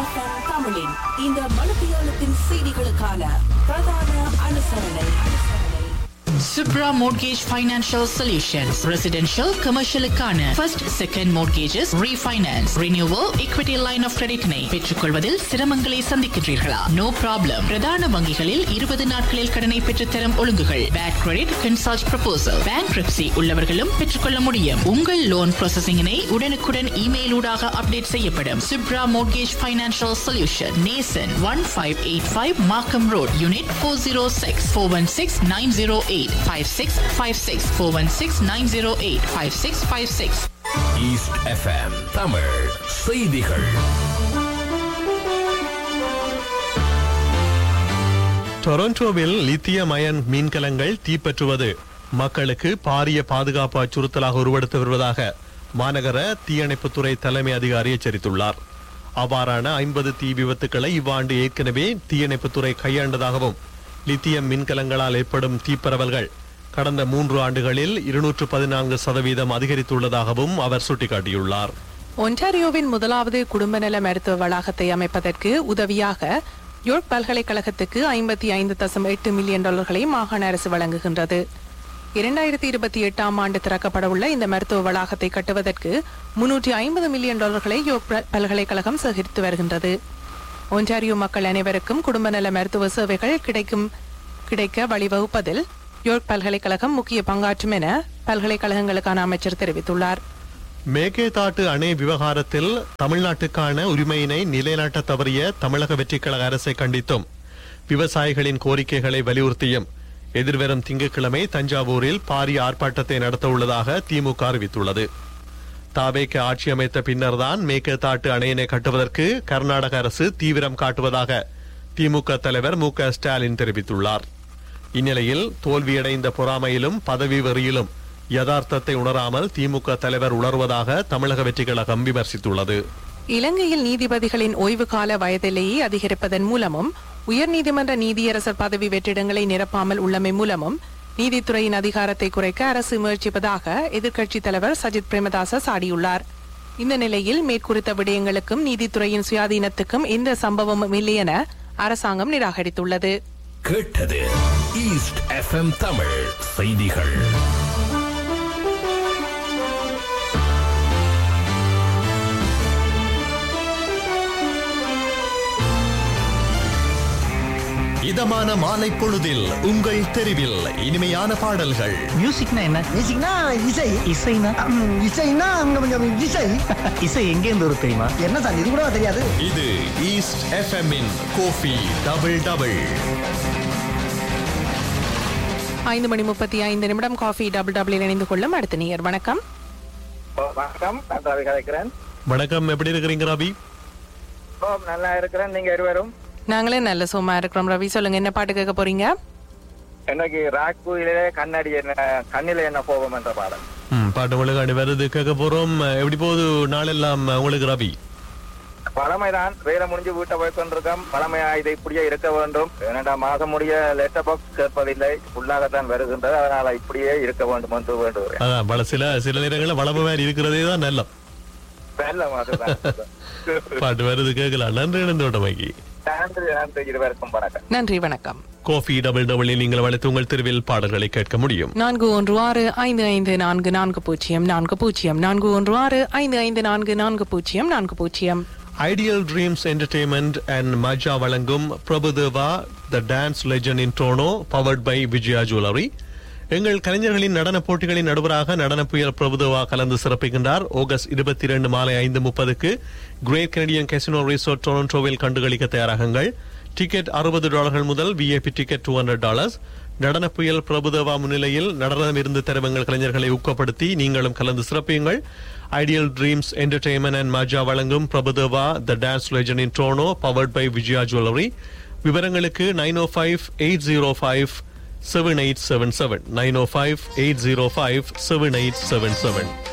FM தமிழின் இந்த மணித்தியாலத்தின் செய்திகளுக்கான பிரதான அனுசரணை Subra Mortgage Financial Solutions. Residential, commercial க்கான first, second mortgages, refinance, renewal, equity line of credit னை பெற்றுக்கொள்வதில் சிரமங்களை சந்திக்கின்றீர்களா நோ ப்ராப்ளம் பிரதான வங்கிகளில் இருபது நாட்களில் கடனை பெற்றுத்தரும் ஒழுங்குகள் bad credit consult proposal bankruptcy உள்ளவர்களும் பெற்றுக்கொள்ள முடியும் உங்கள் லோன் ப்ராசஸிங்கினை உடனுக்குடன் இமெயில் ஊடாக அப்டேட் செய்யப்படும் Subra Mortgage Financial Solution நேசன் one five eight five Markham road unit four zero six four one six nine zero eight five six five six four one six nine zero eight five six five six East FM Tamil செய்திகள் டொரண்டோவில் lithium ion மின்கலங்கள் தீப்பற்றுவது மக்களுக்கு பாரிய பாதுகாப்பு அச்சுறுத்தலாக உருவெடுத்து வருவதாக மாநகர தீயணைப்புத்துறை தலைமை அதிகாரி எச்சரித்துள்ளார் அவ்வாறான ஐம்பது தீ விபத்துக்களை இவ்வாண்டு ஏற்கனவே தீயணைப்புத்துறை கையாண்டதாகவும் லித்தியம் மின்கலங்களால் ஏற்படும் தீப்பரவல்கள் கடந்த மூன்று ஆண்டுகளில் இருநூற்று பதினான்கு சதவீதம் அதிகரித்துள்ளதாகவும் அவர் சுட்டிக்காட்டியுள்ளார் ஒன்டாரியோவின் முதலாவது குடும்ப நல மருத்துவ வளாகத்தை அமைப்பதற்கு உதவியாக யோர்க் பல்கலைக்கழகத்துக்கு ஐம்பத்தி ஐந்து தசம் எட்டு மில்லியன் டாலர்களை மாகாண அரசு வழங்குகின்றது இரண்டாயிரத்தி இருபத்தி எட்டாம் ஆண்டு திறக்கப்படவுள்ள இந்த மருத்துவ வளாகத்தை கட்டுவதற்கு முன்னூற்றி ஐம்பது மில்லியன் டாலர்களை யோர்க் ப- பல்கலைக்கழகம் சேகரித்து வருகின்றது ஒன்டாரியோ மக்கள் அனைவருக்கும் குடும்ப நல மருத்துவ சேவைகள் கிடைக்கும் கிடைக்க வழிவகுப்பதில் யோர்க் பல்கலைக்கழகம் முக்கிய பங்காற்றும் என பல்கலைக்கழகங்களுக்கான அமைச்சர் தெரிவித்துள்ளார் மேகேதாட்டு அணை விவகாரத்தில் தமிழ்நாட்டுக்கான உரிமையினை நிலைநாட்ட தவறிய தமிழக வெற்றிக்கழக அரசை கண்டித்தும் விவசாயிகளின் கோரிக்கைகளை வலியுறுத்தியும் எதிர்வரும் திங்கட்கிழமை தஞ்சாவூரில் பாரிய ஆர்ப்பாட்டத்தை நடத்த உள்ளதாக திமுக அறிவித்துள்ளது தாவேக்கு ஆட்சி அமைத்த பின்னர்தான் மேகேதாட்டு அணையினை கட்டுவதற்கு கர்நாடக அரசு தீவிரம் காட்டுவதாக திமுக தலைவர் மு க ஸ்டாலின் தெரிவித்துள்ளார் இந்நிலையில் தோல்வியடைந்த பொறாமையிலும் பதவி வெறியிலும் யதார்த்தத்தை உணராமல் திமுக தலைவர் உணர்வதாக தமிழக வெற்றிக் கழகம் விமர்சித்துள்ளது இலங்கையில் நீதிபதிகளின் ஓய்வு கால வயதிலேயே அதிகரிப்பதன் மூலமும் உயர்நீதிமன்ற நீதியரசர் பதவி வெற்றிடங்களை நிரப்பாமல் உள்ளமை மூலமும் நீதித்துறையின் அதிகாரத்தை குறைக்க அரசு முயற்சிப்பதாக எதிர்க்கட்சித் தலைவர் சஜித் பிரேமதாச சாடியுள்ளார் இந்த நிலையில் மேற்குறித்த விடயங்களுக்கும் நீதித்துறையின் சுயாதீனத்துக்கும் எந்த சம்பவமும் இல்லை என அரசாங்கம் நிராகரித்துள்ளது கேட்டது ஈஸ்ட் எஃப்எம் தமிழ் செய்திகள் இதமான மாலை பொழுதில் உங்கள் தெருவில் இனிமையான பாடல்கள் மியூசிக்னா என்ன மியூசிக்னா இசை இசைனா ம், இசைன்னா அங்க கொஞ்சம் இசை இசை எங்க இருந்து வரும் தெரியுமா என்ன சார் இது கூட தெரியாது இது ஈஸ்ட் எஃப்எம் இன் கோஃபி டபுள் டபுள் ஐந்து மணி முப்பத்தி ஐந்து நிமிடம் காஃபி டபுள் டபுள் இணைந்து கொள்ளும் அடுத்த நேயர் வணக்கம் வணக்கம் நான் ரவி கதைக்கிறேன் வணக்கம் எப்படி இருக்கிறீங்க ரவி ஓ நல்லா இருக்கிறேன் நீங்க இருவரும் நாங்களே நல்ல சோமா இருக்கிறோம் ரவி சொல்லுங்க என்ன பாட்டு கேட்க போறீங்க இன்னைக்கு ராக்குயிலே கண்ணாடி என்ன கண்ணில என்ன கோபம் என்ற பாடல் ம், பாட்டு உங்களுக்கு வருது கேட்க போறோம் எப்படி போகுது நாளெல்லாம் உங்களுக்கு ரவி பழமைதான் வேலை முடிஞ்சு வீட்டை போய் கொண்டிருக்கோம் பழமையா இது இப்படியே இருக்க வேண்டும் இரண்டாம் மாதம் முடிய லெட்டர் பாக்ஸ் கேட்பதில்லை உள்ளாகத்தான் வருகின்றது அதனால இப்படியே இருக்க வேண்டும் என்று வேண்டுகிறேன் அதான் பல சில சில நேரங்களில் வளம மாதிரி இருக்கிறதே தான் நல்ல நல்ல மாதிரிதான் பாட்டு வருது கேட்கலாம் நன்றி இணைந்தோட்டமைக்கு நன்றி நன்றி இருவருக்கும் வணக்கம் நன்றி வணக்கம் கோஃபி டபுள் டபுளில் நீங்கள் வளைத்து உங்கள் தெருவில் பாடல்களை கேட்க முடியும் நான்கு ஒன்று ஆறு ஐந்து ஐந்து நான்கு நான்கு பூஜ்ஜியம் நான்கு பூஜ்ஜியம் நான்கு ஒன்று ஆறு ஐந்து ஐந்து நான்கு நான்கு பூஜ்ஜியம் நான்கு பூஜ்ஜியம் ideal dreams entertainment and Maja வழங்கும் Prabhu Deva the dance legend in Toronto powered by Vijaya jewellery எங்கள் கலைஞர்களின் நடன போட்டிகளின் நடுவராக நடன புயல் பிரபுதேவா கலந்து சிறப்பிக்கின்றார் ஆகஸ்ட் இருபத்தி இரண்டு மாலை ஐந்து முப்பதுக்கு கிரேட் கனடியன் கெசினோ ரிசோர்ட் டொரண்டோவில் கண்டுகளிக்க தயாராகுங்கள் டிக்கெட் அறுபது டாலர்கள் முதல் VIP ticket two hundred dollars நடன புயல் பிரபுதேவா முன்னிலையில் நடனம் இருந்து தருவங்கள் கலைஞர்களை ஊக்கப்படுத்தி நீங்களும் கலந்து சிறப்பியுங்கள் ideal dreams entertainment and Maja வழங்கும் Prabhu Deva the dance legend in Toronto powered by Vijaya jewellery விவரங்களுக்கு nine O five eight zero five seven eight seven seven nine O five eight zero five seven eight seven seven